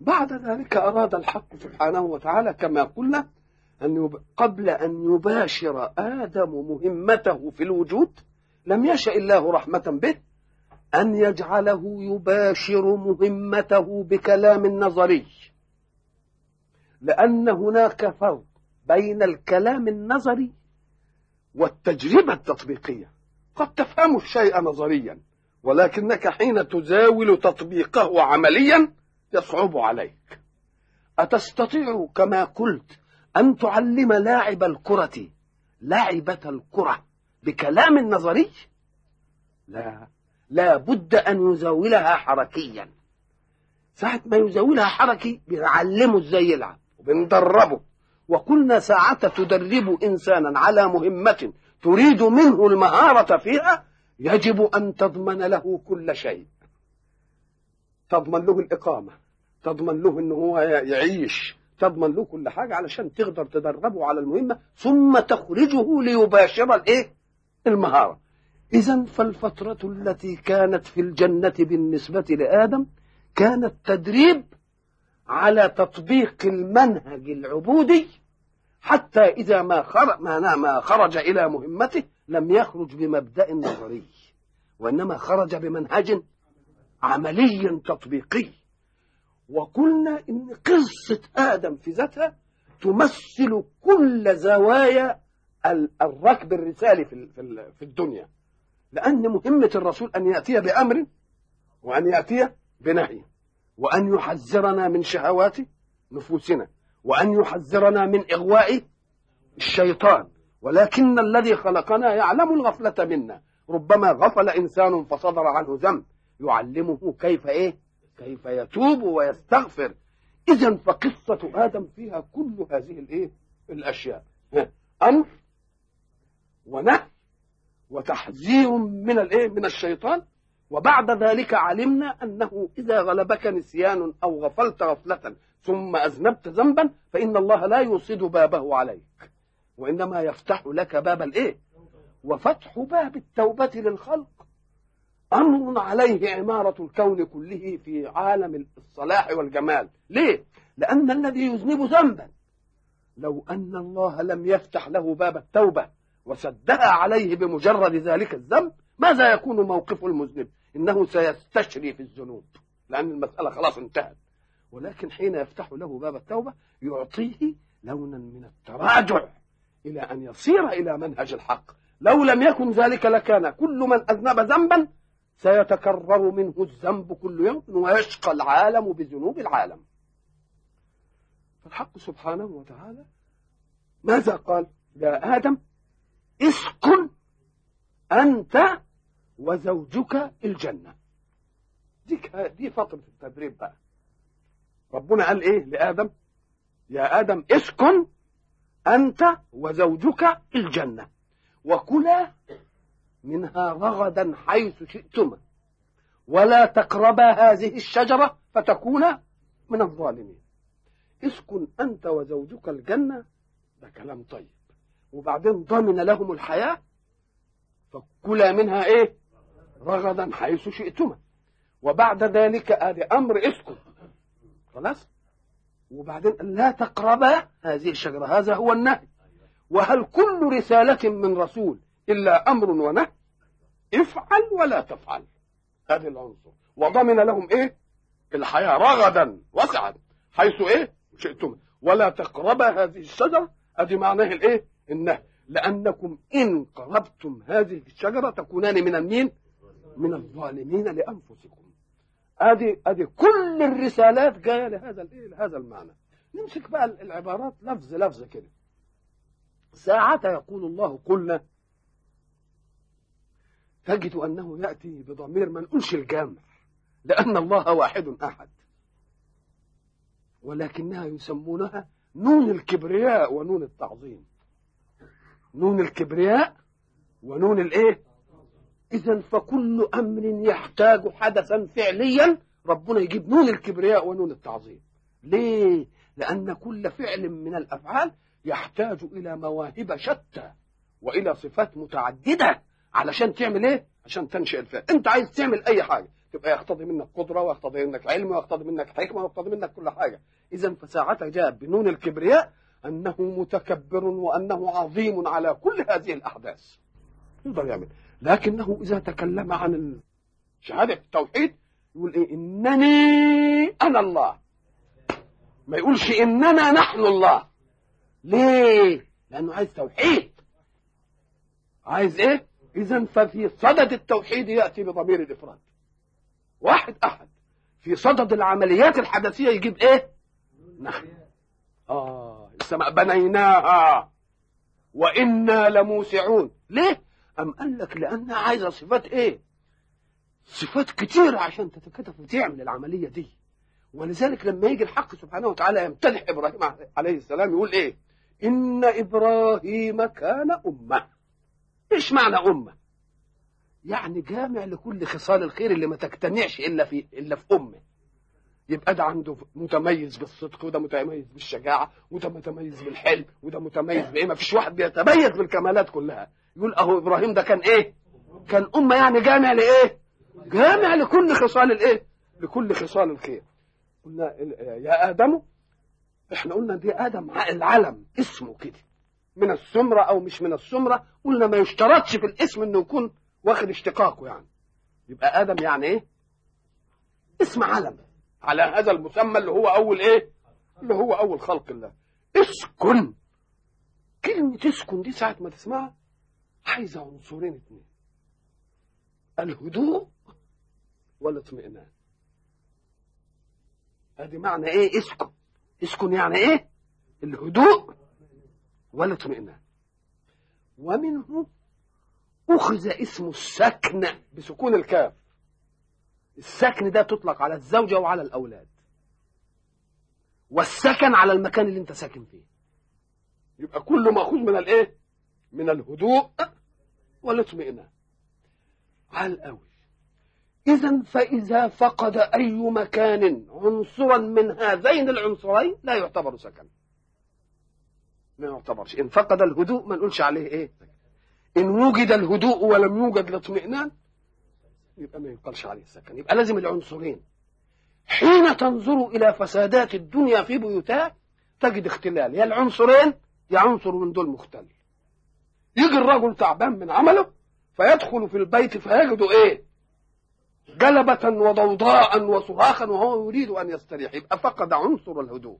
بعد ذلك أراد الحق سبحانه وتعالى كما قلنا أن يب... قبل أن يباشر آدم مهمته في الوجود لم يشأ الله رحمة به أن يجعله يباشر مهمته بكلام نظري لأن هناك فرق بين الكلام النظري والتجربة التطبيقية قد تفهم الشيء نظريا ولكنك حين تزاول تطبيقه عمليا يصعب عليك أتستطيع كما قلت أن تعلم لاعب الكرة لعبة الكرة بكلام نظري لا لا بد أن يزاولها حركيا ساعة ما يزاولها حركي بنعلمه ازاي يلعب وبندربه وكلنا ساعة تدرب إنسانا على مهمة تريد منه المهارة فيها يجب أن تضمن له كل شيء تضمن له الإقامة تضمن له أنه هو يعيش تضمن له كل حاجة علشان تقدر تدربه على المهمة ثم تخرجه ليباشر الإيه؟ المهارة إذا فالفترة التي كانت في الجنة بالنسبة لآدم كانت تدريب على تطبيق المنهج العبودي حتى إذا ما خرج, ما خرج إلى مهمته لم يخرج بمبدأ نظري وإنما خرج بمنهج عملي تطبيقي وقلنا إن قصة آدم في ذاتها تمثل كل زوايا الركب الرسالي في الدنيا لأن مهمة الرسول أن يأتي بأمر وأن يأتي بنهي وأن يحذرنا من شهوات نفوسنا وأن يحذرنا من إغواء الشيطان ولكن الذي خلقنا يعلم الغفلة منا ربما غفل إنسان فصدر عنه ذنب يعلمه كيف إيه كيف يتوب ويستغفر إذا فقصة آدم فيها كل هذه الإيه الأشياء أمر ونهي وتحذير من الإيه من الشيطان وبعد ذلك علمنا أنه إذا غلبك نسيان أو غفلت غفلة ثم أذنبت ذنبا فإن الله لا يوصد بابه عليك وإنما يفتح لك باب الإيه وفتح باب التوبة للخلق أمر عليه عمارة الكون كله في عالم الصلاح والجمال ليه؟ لأن الذي يذنب ذنبا لو أن الله لم يفتح له باب التوبة وسدها عليه بمجرد ذلك الذنب ماذا يكون موقف المذنب إنه سيستشري في الذنوب لأن المسألة خلاص انتهت ولكن حين يفتح له باب التوبة يعطيه لونا من التراجع إلى أن يصير إلى منهج الحق لو لم يكن ذلك لكان كل من أذنب ذنبا سيتكرر منه الذنب كل يوم ويشقى العالم بذنوب العالم فالحق سبحانه وتعالى ماذا قال يا آدم اسكن أنت وزوجك الجنة دي, دي فترة التدريب بقى ربنا قال ايه لآدم يا آدم اسكن أنت وزوجك الجنة وكلا منها رغدا حيث شئتما ولا تقربا هذه الشجرة فتكونا من الظالمين اسكن أنت وزوجك الجنة ده كلام طيب وبعدين ضمن لهم الحياة فكلا منها ايه رغدا حيث شئتما وبعد ذلك ادي امر اسكن خلاص وبعدين لا تقربا هذه الشجره هذا هو النهي وهل كل رساله من رسول الا امر ونهي افعل ولا تفعل هذه العنصر وضمن لهم ايه الحياه رغدا وسعا حيث ايه شئتم ولا تقربا هذه الشجره ادي معناه الايه النهي لانكم ان قربتم هذه الشجره تكونان من المين من الظالمين لانفسكم ادي ادي كل الرسالات جايه لهذا الايه لهذا المعنى نمسك بقى العبارات لفظ لفظ كده ساعة يقول الله قلنا تجد انه ياتي بضمير ما نقولش الجامع لان الله واحد احد ولكنها يسمونها نون الكبرياء ونون التعظيم نون الكبرياء ونون الايه اذا فكل امر يحتاج حدثا فعليا ربنا يجيب نون الكبرياء ونون التعظيم ليه لان كل فعل من الافعال يحتاج الى مواهب شتى والى صفات متعدده علشان تعمل ايه عشان تنشئ الفعل انت عايز تعمل اي حاجه تبقى يقتضي منك قدره ويقتضي منك علم ويقتضي منك حكمه ويقتضي منك كل حاجه اذا فساعتها جاء بنون الكبرياء انه متكبر وانه عظيم على كل هذه الاحداث يقدر يعمل لكنه اذا تكلم عن شهاده التوحيد يقول ايه انني انا الله ما يقولش اننا نحن الله ليه لانه عايز توحيد عايز ايه اذا ففي صدد التوحيد ياتي بضمير الافراد واحد احد في صدد العمليات الحدثيه يجيب ايه نحن اه السماء بنيناها وانا لموسعون ليه ام قال لك لانها عايزه صفات ايه صفات كتير عشان تتكتف وتعمل العمليه دي ولذلك لما يجي الحق سبحانه وتعالى يمتدح ابراهيم عليه السلام يقول ايه ان ابراهيم كان امه ايش معنى امه يعني جامع لكل خصال الخير اللي ما تجتمعش الا في الا في امه يبقى ده عنده متميز بالصدق وده متميز بالشجاعه وده متميز بالحلم وده متميز بايه ما فيش واحد بيتميز بالكمالات كلها يقول اهو ابراهيم ده كان ايه كان امه يعني جامع لايه جامع لكل خصال الايه لكل خصال الخير قلنا يا ادم احنا قلنا دي ادم العلم اسمه كده من السمره او مش من السمره قلنا ما يشترطش في الاسم انه يكون واخد اشتقاقه يعني يبقى ادم يعني ايه اسم علم على هذا المسمى اللي هو اول ايه اللي هو اول خلق الله اسكن كلمة اسكن دي ساعة ما تسمعها عايزة عنصرين اتنين الهدوء والاطمئنان ادي معنى ايه اسكن اسكن يعني ايه الهدوء والاطمئنان ومنه أخذ اسم السكن بسكون الكاف السكن ده تطلق على الزوجة وعلى الأولاد والسكن على المكان اللي انت ساكن فيه يبقى كله مأخوذ من الايه من الهدوء والاطمئنان على الأول إذا فإذا فقد أي مكان عنصرا من هذين العنصرين لا يعتبر سكن ما يعتبرش إن فقد الهدوء ما نقولش عليه إيه إن وجد الهدوء ولم يوجد الاطمئنان يبقى ما يقالش عليه السكن يبقى لازم العنصرين حين تنظر إلى فسادات الدنيا في بيوتها تجد اختلال يا العنصرين يا عنصر من دول مختل يجي الرجل تعبان من عمله فيدخل في البيت فيجد ايه جلبة وضوضاء وصراخا وهو يريد أن يستريح يبقى فقد عنصر الهدوء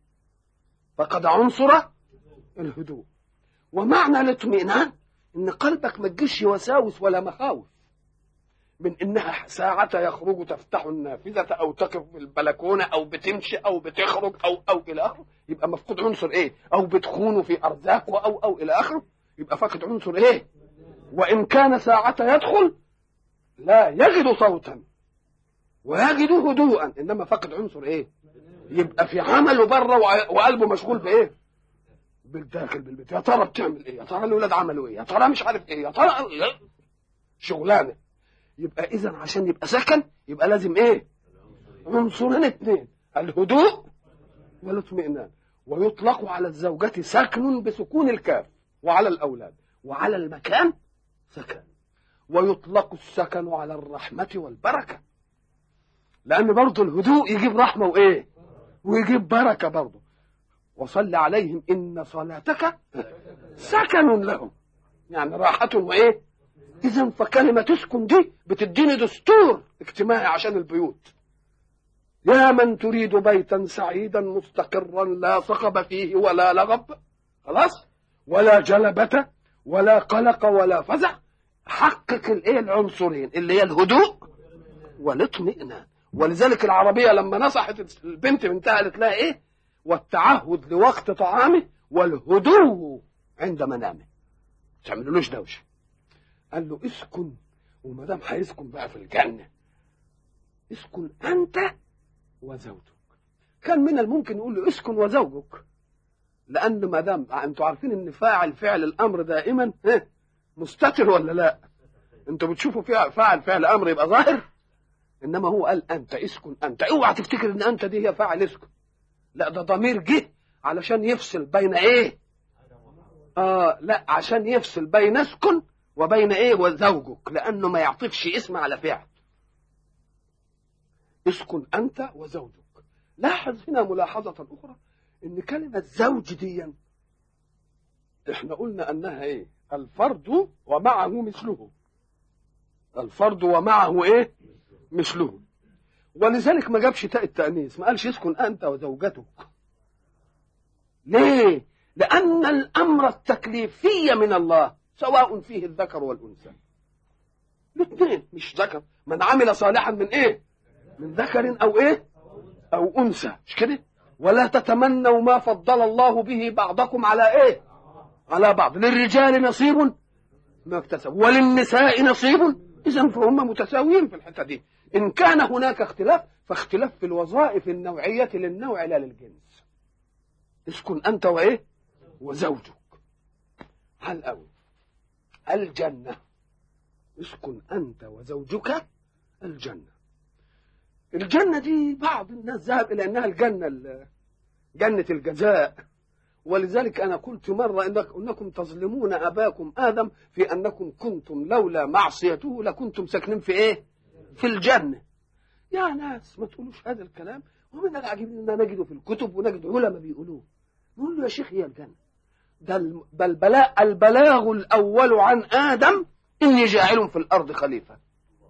فقد عنصر الهدوء ومعنى الاطمئنان ان قلبك ما تجيش وساوس ولا مخاوف من انها ساعة يخرج تفتح النافذة او تقف في البلكونة او بتمشي او بتخرج او او الى اخره يبقى مفقود عنصر ايه او بتخونه في ارزاقه او او الى اخره يبقى فقد عنصر ايه وان كان ساعة يدخل لا يجد صوتا ويجد هدوءا انما فقد عنصر ايه يبقى في عمله بره وقلبه مشغول بايه بالداخل بالبيت يا ترى بتعمل ايه يا ترى الاولاد عملوا ايه يا ترى مش عارف ايه يا ترى شغلانه يبقى اذا عشان يبقى سكن يبقى لازم ايه عنصرين اثنين الهدوء والاطمئنان ويطلق على الزوجة سكن بسكون الكاف وعلى الأولاد وعلى المكان سكن ويطلق السكن على الرحمة والبركة لأن برضه الهدوء يجيب رحمة وإيه ويجيب بركة برضه وصل عليهم إن صلاتك سكن لهم يعني راحة وإيه إذا فكلمة تسكن دي بتديني دستور اجتماعي عشان البيوت يا من تريد بيتا سعيدا مستقرا لا صخب فيه ولا لغب خلاص ولا جلبة ولا قلق ولا فزع حقق الايه العنصرين اللي هي الهدوء والاطمئنان ولذلك العربية لما نصحت البنت بنتها قالت لها ايه والتعهد لوقت طعامه والهدوء عند منامه ما تعملولوش دوشه قال له اسكن وما دام هيسكن بقى في الجنه اسكن انت وزوجك كان من الممكن يقول له اسكن وزوجك لان ما دام انتوا عارفين ان فاعل فعل الامر دائما مستتر ولا لا انتوا بتشوفوا فيها فاعل فعل امر يبقى ظاهر انما هو قال انت اسكن انت اوعى تفتكر ان انت دي هي فاعل اسكن لا ده ضمير جه علشان يفصل بين ايه اه لا عشان يفصل بين اسكن وبين ايه وزوجك لانه ما يعطفش اسم على فعل اسكن انت وزوجك لاحظ هنا ملاحظه اخرى ان كلمه زوج دي احنا قلنا انها ايه الفرد ومعه مثله الفرد ومعه ايه مثله ولذلك ما جابش تاء التانيث ما قالش اسكن انت وزوجتك ليه لان الامر التكليفي من الله سواء فيه الذكر والانثى الاثنين مش ذكر من عمل صالحا من ايه من ذكر او ايه او انثى مش كده ولا تتمنوا ما فضل الله به بعضكم على ايه على بعض للرجال نصيب ما اكتسب وللنساء نصيب اذا فهم متساويين في الحته دي ان كان هناك اختلاف فاختلاف في الوظائف النوعيه للنوع لا للجنس اسكن انت وايه وزوجك هل أول الجنه اسكن انت وزوجك الجنه الجنه دي بعض الناس ذهب الى انها الجنه جنه الجزاء ولذلك انا قلت مره إنك انكم تظلمون اباكم ادم في انكم كنتم لولا معصيته لكنتم ساكنين في ايه في الجنه يا ناس ما تقولوش هذا الكلام ومن العجيب اننا نجده في الكتب ونجد علماء بيقولوه نقول له يا شيخ هي الجنه ده بل بلاء البلاغ الاول عن ادم اني جاعل في الارض خليفه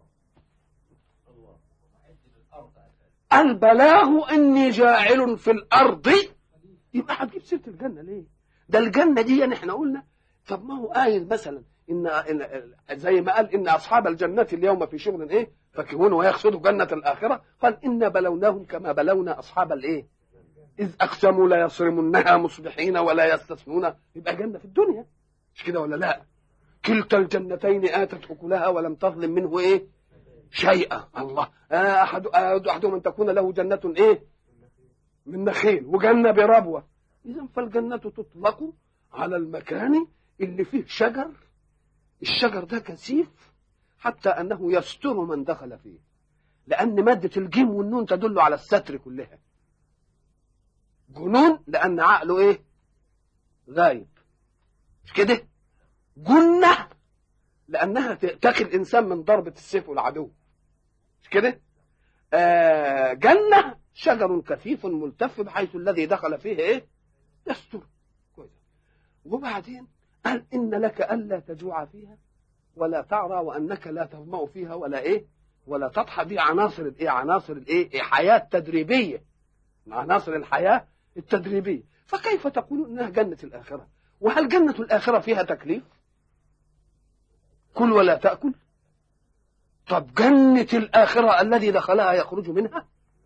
البلاغ اني جاعل في الارض يبقى هتجيب سيره الجنه ليه؟ ده الجنه دي يعني احنا قلنا طب ما هو قايل مثلا ان إن- زي ما قال ان اصحاب الجنه اليوم في شغل ايه؟ فاكهون ويقصدوا جنه الاخره قال انا بلوناهم كما بلونا اصحاب الايه؟ اذ اقسموا لا يصرمنها مصبحين ولا يستثنون يبقى جنه في الدنيا مش كده ولا لا؟ كلتا الجنتين اتت اكلها ولم تظلم منه ايه؟ شيئا الله آه، احد آه، احدهم ان تكون له جنه ايه؟ من نخيل وجنة بربوة إذا فالجنة تطلق على المكان اللي فيه شجر الشجر ده كثيف حتى أنه يستر من دخل فيه لأن مادة الجيم والنون تدل على الستر كلها جنون لأن عقله إيه غايب مش كده جنة لأنها تقي الإنسان من ضربة السيف والعدو مش كده آه جنة شجر كثيف ملتف بحيث الذي دخل فيه ايه يستر كويس وبعدين قال ان لك الا تجوع فيها ولا تعرى وانك لا تظمأ فيها ولا ايه ولا تضحى دي عناصر الايه عناصر الايه إيه حياه تدريبيه من عناصر الحياه التدريبيه فكيف تقول انها جنه الاخره وهل جنه الاخره فيها تكليف كل ولا تاكل طب جنه الاخره الذي دخلها يخرج منها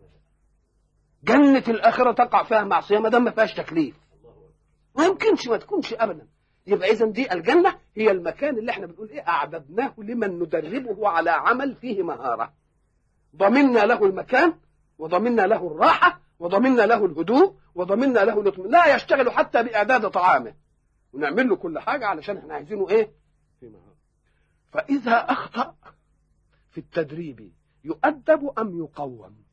جنة الآخرة تقع فيها معصية ما دام ما فيهاش تكليف ما يمكنش ما تكونش أبدا يبقى إذا دي الجنة هي المكان اللي احنا بنقول إيه أعددناه لمن ندربه على عمل فيه مهارة ضمننا له المكان وضمننا له الراحة وضمننا له الهدوء وضمننا له الاطمئنان لا يشتغل حتى بإعداد طعامه ونعمل له كل حاجة علشان احنا عايزينه إيه في مهارة فإذا أخطأ في التدريب يؤدب أم يقوم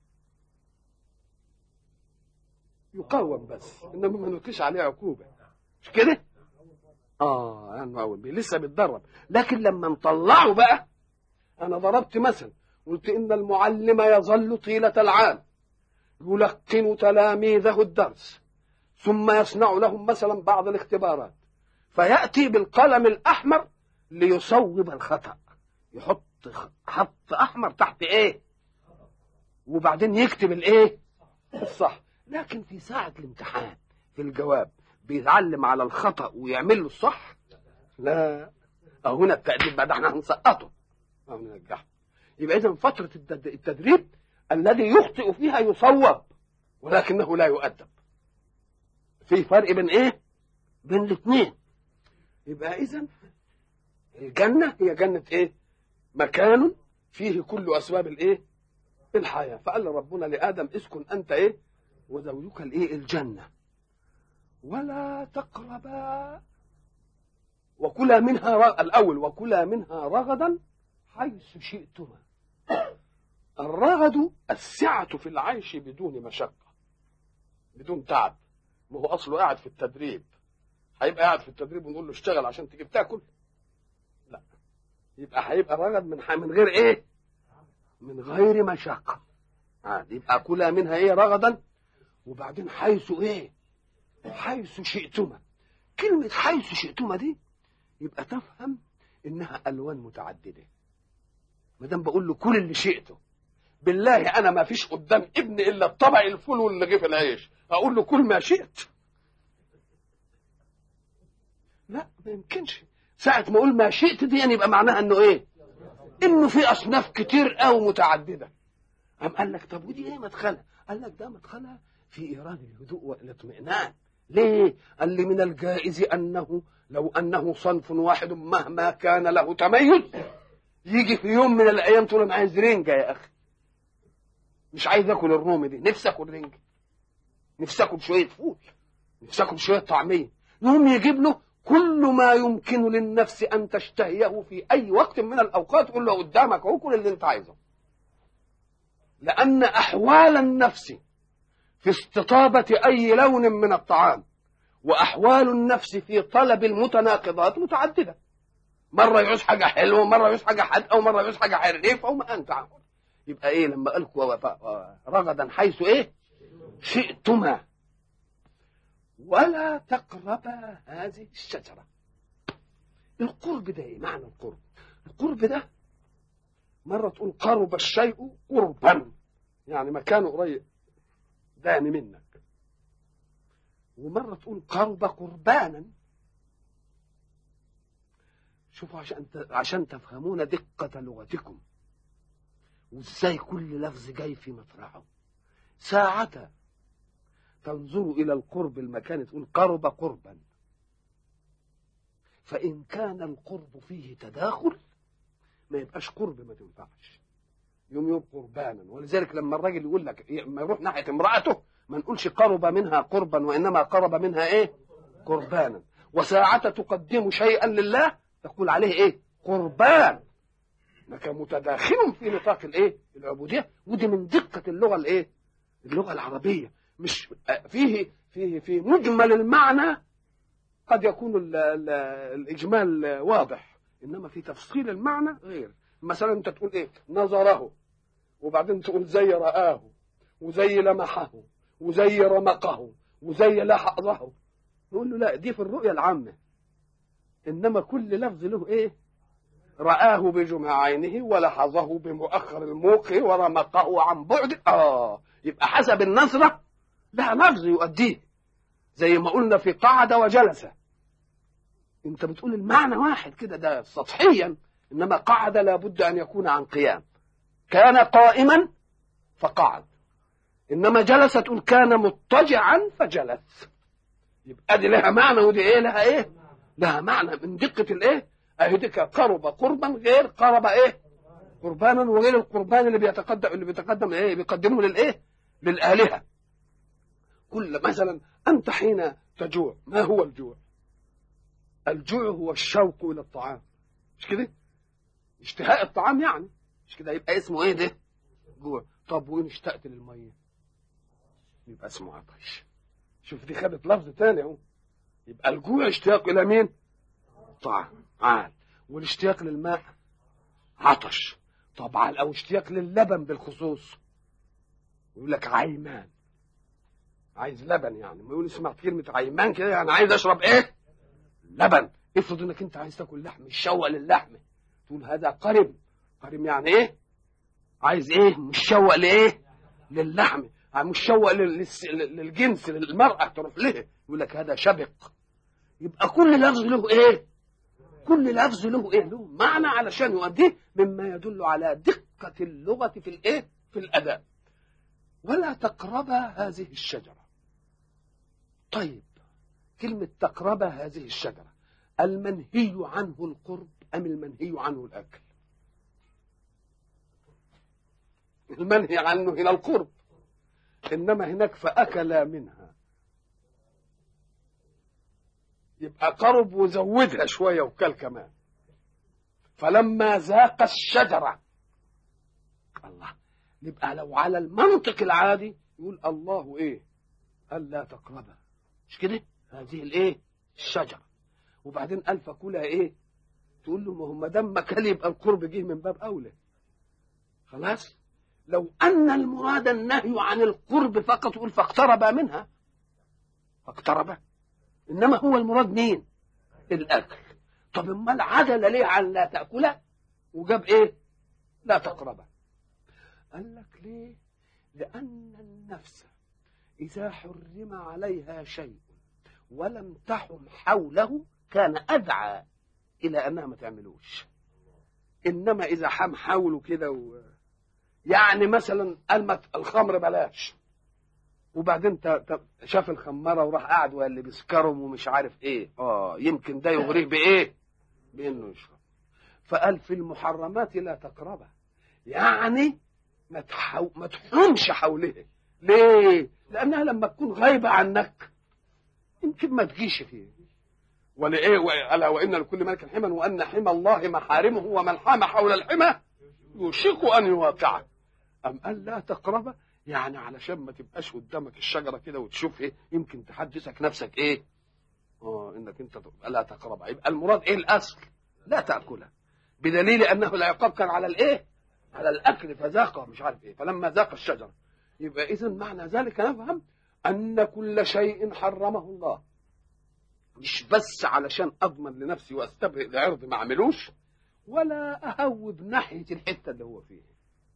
يقاوم بس انما ما نلقيش عليه عقوبه مش كده اه يعني أول بيه. لسه بيتدرب لكن لما نطلعه بقى انا ضربت مثل قلت ان المعلم يظل طيله العام يلقن تلاميذه الدرس ثم يصنع لهم مثلا بعض الاختبارات فياتي بالقلم الاحمر ليصوب الخطا يحط خط احمر تحت ايه وبعدين يكتب الايه الصح لكن في ساعة الامتحان في الجواب بيتعلم على الخطأ ويعمل له الصح لا أو هنا التأديب بعد احنا هنسقطه أو ننجحه يبقى إذا فترة التد- التدريب الذي يخطئ فيها يصوب ولكنه لا يؤدب في فرق بين إيه؟ بين الاثنين يبقى إذا الجنة هي جنة إيه؟ مكان فيه كل أسباب الإيه؟ الحياة فقال ربنا لآدم اسكن أنت إيه؟ وزوجك الايه الجنه ولا تقربا وكلا منها ر... الاول وكلا منها رغدا حيث شئتما الرغد السعة في العيش بدون مشقة بدون تعب ما هو أصله قاعد في التدريب هيبقى قاعد في التدريب ونقول له اشتغل عشان تجيب تاكل لا يبقى هيبقى رغد من ح... من غير ايه من غير مشقة عاد يبقى كلها منها ايه رغدا وبعدين حيث ايه حيث شئتما كلمة حيث شئتما دي يبقى تفهم انها الوان متعددة ما دام بقول له كل اللي شئته بالله انا ما فيش قدام ابني الا الطبق الفول والرغيف العيش اقول له كل ما شئت لا ما يمكنش ساعة ما اقول ما شئت دي يعني يبقى معناها انه ايه انه في اصناف كتير قوي متعدده قام قال لك طب ودي ايه مدخلها قال لك ده مدخلها في ايراد الهدوء والاطمئنان ليه قال لي من الجائز انه لو انه صنف واحد مهما كان له تميز يجي في يوم من الايام تقول انا عايز رنجه يا اخي مش عايز اكل الرومي دي نفسي اكل رنجه نفسي اكل شويه فول نفسي اكل شويه طعميه يوم يجيب له كل ما يمكن للنفس ان تشتهيه في اي وقت من الاوقات تقول له قدامك اهو كل اللي انت عايزه لان احوال النفس في استطابه اي لون من الطعام واحوال النفس في طلب المتناقضات متعدده مره يعوز حاجه حلوه مره يعوز حاجه حادقه ومره يعوز حاجه حريفه وما انت عارف يبقى ايه لما قال رغدا حيث ايه شئتما ولا تقربا هذه الشجرة القرب ده ايه معنى القرب القرب ده مرة تقول قرب الشيء قربا يعني مكانه قريب داني منك ومرة تقول قرب قربانا شوفوا عشان عشان تفهمون دقة لغتكم وازاي كل لفظ جاي في مطرحه ساعة تنظر إلى القرب المكان تقول قرب قربا فإن كان القرب فيه تداخل ما يبقاش قرب ما تنفعش يوم يوم قربانا ولذلك لما الراجل يقول لك لما يروح ناحية امرأته ما نقولش قرب منها قربا وإنما قرب منها إيه قربانا وساعة تقدم شيئا لله تقول عليه إيه قربان انك متداخل في نطاق الايه العبوديه ودي من دقه اللغه الايه اللغه العربيه مش فيه فيه في مجمل المعنى قد يكون ال ال الاجمال واضح انما في تفصيل المعنى غير مثلا انت تقول ايه نظره وبعدين تقول زي رآه وزي لمحه وزي رمقه وزي لحظه نقول له لا دي في الرؤية العامة إنما كل لفظ له إيه رآه بجمع عينه ولحظه بمؤخر الموقع ورمقه عن بعد آه يبقى حسب النظرة لها لفظ يؤديه زي ما قلنا في قعد وجلس انت بتقول المعنى واحد كده ده سطحيا انما قعد لابد ان يكون عن قيام كان قائما فقعد انما جلس تقول كان مضطجعا فجلس يبقى دي لها معنى ودي ايه لها ايه لها معنى من دقه الايه اهدك قرب قربا غير قرب ايه قربانا وغير القربان اللي بيتقدم اللي بيتقدم ايه بيقدمه للايه للالهه كل مثلا انت حين تجوع ما هو الجوع الجوع هو الشوق الى الطعام مش كده اشتهاء الطعام يعني مش كده يبقى اسمه ايه ده جوع طب وين اشتقت للميه يبقى اسمه عطش شوف دي خدت لفظ تاني اهو يبقى الجوع اشتياق الى مين طعام عال والاشتياق للماء عطش طبعا او اشتياق للبن بالخصوص يقول لك عيمان عايز لبن يعني ما يقول سمعت كلمه عيمان كده يعني عايز اشرب ايه لبن افرض انك انت عايز تاكل لحم مشوق للحم تقول هذا قرم قرم يعني ايه عايز ايه مشوق لايه للحم مشوق للجنس للمرأة تروح له يقول لك هذا شبق يبقى كل لفظ له ايه كل لفظ له ايه له معنى علشان يؤديه مما يدل على دقة اللغة في الايه في الأداء ولا تقربا هذه الشجرة طيب كلمة تقربا هذه الشجرة المنهي عنه القرب أم المنهي عنه الأكل المنهي عنه هنا القرب إنما هناك فأكلا منها يبقى قرب وزودها شوية وكل كمان فلما ذاق الشجرة الله يبقى لو على المنطق العادي يقول الله ايه قال لا تقربها مش كده هذه الايه الشجرة وبعدين قال فكلها ايه تقول له ما هو ما دام ما كان يبقى القرب جه من باب اولى خلاص لو أن المراد النهي عن القرب فقط يقول فاقترب منها فاقترب إنما هو المراد مين؟ الأكل طب امال عدل ليه عن لا تأكله وجاب إيه؟ لا تقربه قال لك ليه؟ لأن النفس إذا حرم عليها شيء ولم تحم حوله كان أدعى إلى أنها ما تعملوش إنما إذا حم حوله كده و... يعني مثلا قال الخمر بلاش وبعدين ت... ت... شاف الخمارة وراح قاعد وقال اللي بيسكرهم ومش عارف ايه اه يمكن ده يغريه بايه بانه يشرب فقال في المحرمات لا تقربها يعني ما تحو... ما تحومش حوله ليه لانها لما تكون غايبه عنك يمكن ما تجيش فيه ولإيه ألا وإن لكل ملك حما وأن حمى الله محارمه ومن حام حول الحمى يوشك أن يواقعه أم قال لا تقرب يعني علشان ما تبقاش قدامك الشجرة كده وتشوف إيه يمكن تحدثك نفسك إيه اه انك انت لا تقربها يبقى المراد ايه الاصل لا تاكلها بدليل انه العقاب كان على الايه على الاكل فذاق مش عارف ايه فلما ذاق الشجره يبقى اذا معنى ذلك نفهم ان كل شيء حرمه الله مش بس علشان اضمن لنفسي واستبرئ لعرض ما اعملوش ولا اهوب ناحيه الحته اللي هو فيها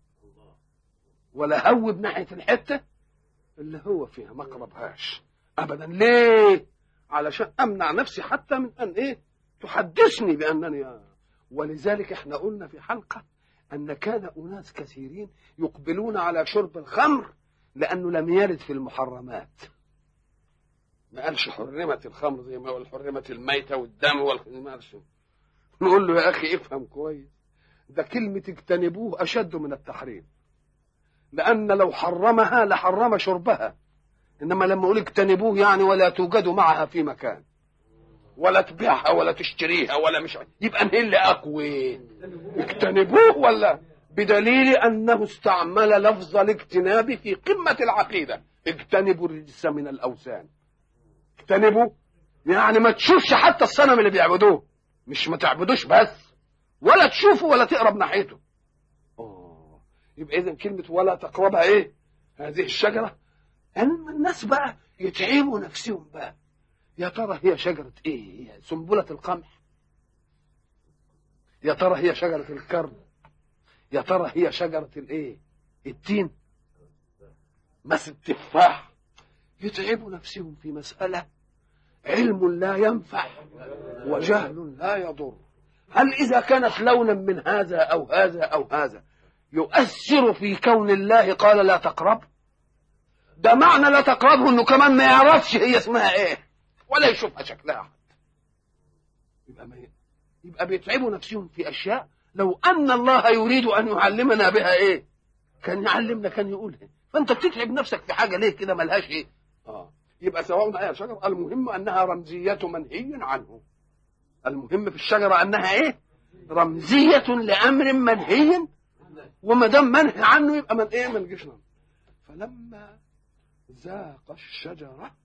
ولا اهوب ناحيه الحته اللي هو فيها ما اقربهاش ابدا ليه علشان امنع نفسي حتى من ان ايه تحدثني بانني ولذلك احنا قلنا في حلقه ان كان اناس كثيرين يقبلون على شرب الخمر لانه لم يرد في المحرمات ما قالش حرمت الخمر زي ما قال حرمت الميتة والدم والخمر نقول له يا أخي افهم كويس ده كلمة اجتنبوه أشد من التحريم لأن لو حرمها لحرم شربها إنما لما أقول اجتنبوه يعني ولا توجد معها في مكان ولا تبيعها ولا تشتريها ولا مش يبقى مين اللي أقوى اجتنبوه ولا بدليل أنه استعمل لفظ الاجتناب في قمة العقيدة اجتنبوا الرجس من الأوثان اجتنبوا يعني ما تشوفش حتى الصنم اللي بيعبدوه مش ما تعبدوش بس ولا تشوفه ولا تقرب ناحيته اه يبقى اذا كلمه ولا تقربها ايه هذه الشجره اما الناس بقى يتعبوا نفسهم بقى يا ترى هي شجره ايه هي سنبله القمح يا ترى هي شجره الكرم يا ترى هي شجره الايه التين مس التفاح يتعبوا نفسهم في مسألة علم لا ينفع وجهل لا يضر هل إذا كانت لونا من هذا أو هذا أو هذا يؤثر في كون الله قال لا تقرب ده معنى لا تقربه انه كمان ما يعرفش هي اسمها ايه ولا يشوفها شكلها حتى يبقى ما يبقى بيتعبوا نفسهم في اشياء لو ان الله يريد ان يعلمنا بها ايه كان يعلمنا كان يقولها فانت بتتعب نفسك في حاجه ليه كده ملهاش ايه اه يبقى سواء هي شجر المهم انها رمزيه منهي عنه المهم في الشجره انها ايه رمزيه لامر منهي وما دام منهي عنه يبقى من ايه ما نجيش فلما ذاق الشجره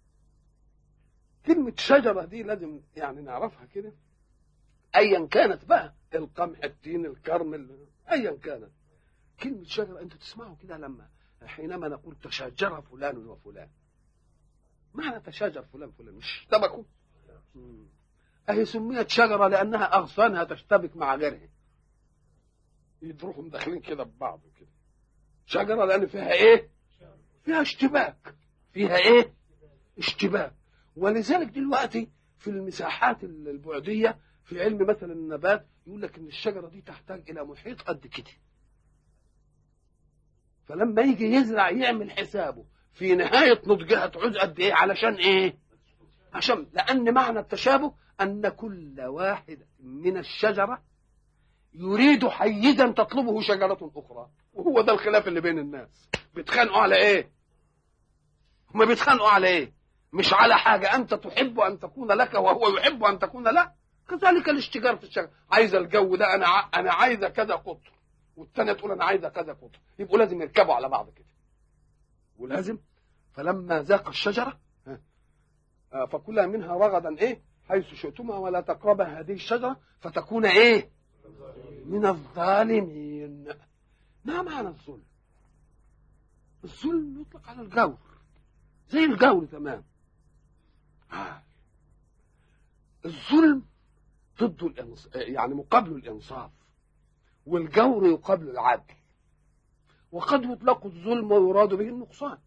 كلمة شجرة دي لازم يعني نعرفها كده أيا كانت بقى القمح التين الكرم أيا كانت كلمة شجرة أنتوا تسمعوا كده لما حينما نقول تشاجر فلان وفلان معنى تشاجر فلان فلان مش اشتبكوا أهي سميت شجرة لأنها أغصانها تشتبك مع غيرها يروحوا داخلين كده ببعض كده شجرة لأن فيها إيه؟ فيها اشتباك فيها إيه؟ اشتباك ولذلك دلوقتي في المساحات البعدية في علم مثلا النبات يقول لك إن الشجرة دي تحتاج إلى محيط قد كده فلما يجي يزرع يعمل حسابه في نهاية نضجها تعوز قد إيه علشان إيه؟ عشان لأن معنى التشابه أن كل واحد من الشجرة يريد حيزا تطلبه شجرة أخرى وهو ده الخلاف اللي بين الناس بيتخانقوا على إيه؟ هما بيتخانقوا على إيه؟ مش على حاجة أنت تحب أن تكون لك وهو يحب أن تكون له كذلك الاشتجار في الشجرة عايز الجو ده أنا ع... أنا عايزة كذا قطر والثانية تقول أنا عايزة كذا قطر يبقوا لازم يركبوا على بعض كده ولازم فلما ذاق الشجرة فكلا منها رغدا إيه حيث شئتما ولا تقربا هذه الشجرة فتكون إيه من الظالمين ما معنى الظلم الظلم يطلق على الجور زي الجور تمام آه. الظلم ضد الإنص... يعني مقابل الإنصاف والجور يقابل العدل وقد يطلق الظلم ويراد به النقصان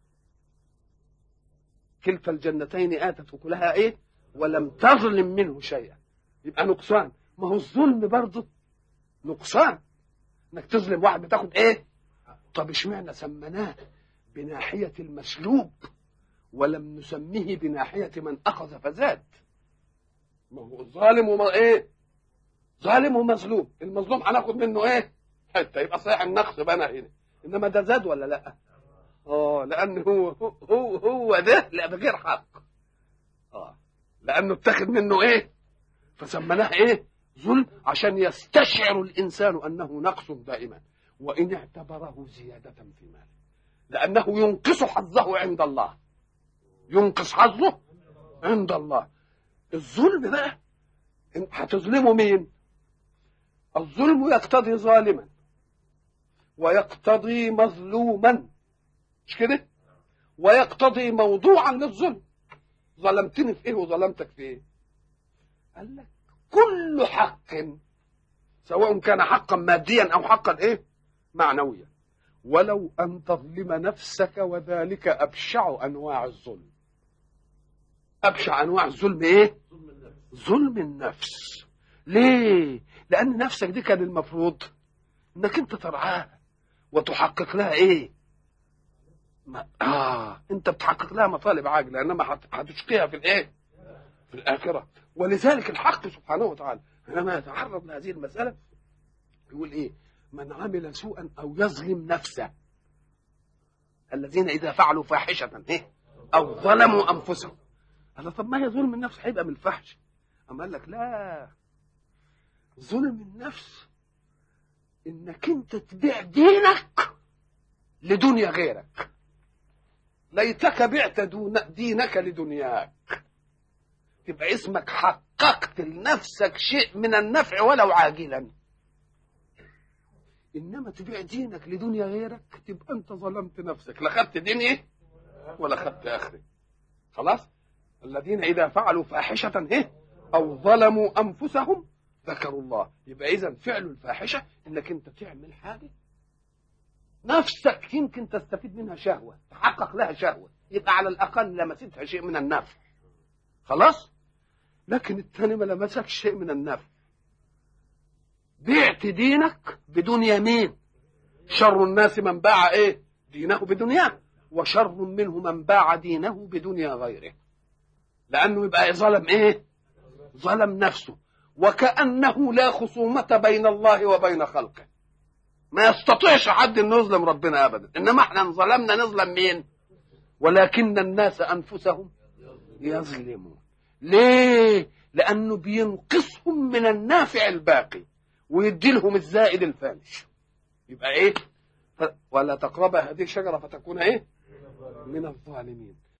كلتا الجنتين آتت أكلها إيه ولم تظلم منه شيئا يبقى نقصان ما هو الظلم برضه نقصان انك تظلم واحد بتاخد ايه طب اشمعنى سميناه بناحية المسلوب ولم نسميه بناحية من أخذ فزاد ما هو ظالم وما ايه ظالم ومظلوم المظلوم هناخد منه ايه حتى يبقى صحيح النقص بقى هنا انما ده زاد ولا لا اه لان هو هو هو ده لا بغير حق اه لانه اتخذ منه ايه فسميناه ايه ظلم عشان يستشعر الانسان انه نقص دائما وان اعتبره زياده في ماله لانه ينقص حظه عند الله ينقص حظه عند الله الظلم بقى هتظلمه مين الظلم يقتضي ظالما ويقتضي مظلوما مش كده ويقتضي موضوعا للظلم ظلمتني في ايه وظلمتك في ايه قال لك كل حق سواء كان حقا ماديا او حقا ايه معنويا ولو ان تظلم نفسك وذلك ابشع انواع الظلم ابشع انواع الظلم ايه ظلم النفس ليه لان نفسك دي كان المفروض انك انت ترعاها وتحقق لها ايه ما اه انت بتحقق لها مطالب عاجله انما هتشقيها في الايه في الاخره ولذلك الحق سبحانه وتعالى حينما يتعرض لهذه المساله يقول ايه من عمل سوءا او يظلم نفسه الذين اذا فعلوا فاحشه ايه او ظلموا انفسهم قال طب ما هي ظلم النفس هيبقى من الفحش اما قال لك لا ظلم النفس انك انت تبيع دينك لدنيا غيرك ليتك بعت دون دينك لدنياك تبقى اسمك حققت لنفسك شيء من النفع ولو عاجلا انما تبيع دينك لدنيا غيرك تبقى انت ظلمت نفسك لا خدت دين ايه ولا خدت اخره خلاص الذين اذا فعلوا فاحشه ايه او ظلموا انفسهم ذكروا الله يبقى اذا فعل الفاحشه انك انت تعمل حاجه نفسك يمكن تستفيد منها شهوه تحقق لها شهوه يبقى على الاقل لمستها شيء من النفع خلاص لكن الثاني ما لمسكش شيء من النفع بعت دينك بدون يمين شر الناس من باع ايه دينه بدنياه وشر منه من باع دينه بدنيا غيره لانه يبقى ظلم ايه ظلم نفسه وكانه لا خصومه بين الله وبين خلقه ما يستطيعش حد انه يظلم ربنا ابدا انما احنا ظلمنا نظلم مين ولكن الناس انفسهم يظلمون ليه لانه بينقصهم من النافع الباقي ويدي لهم الزائد الفانش يبقى ايه ولا تقرب هذه الشجره فتكون ايه من الظالمين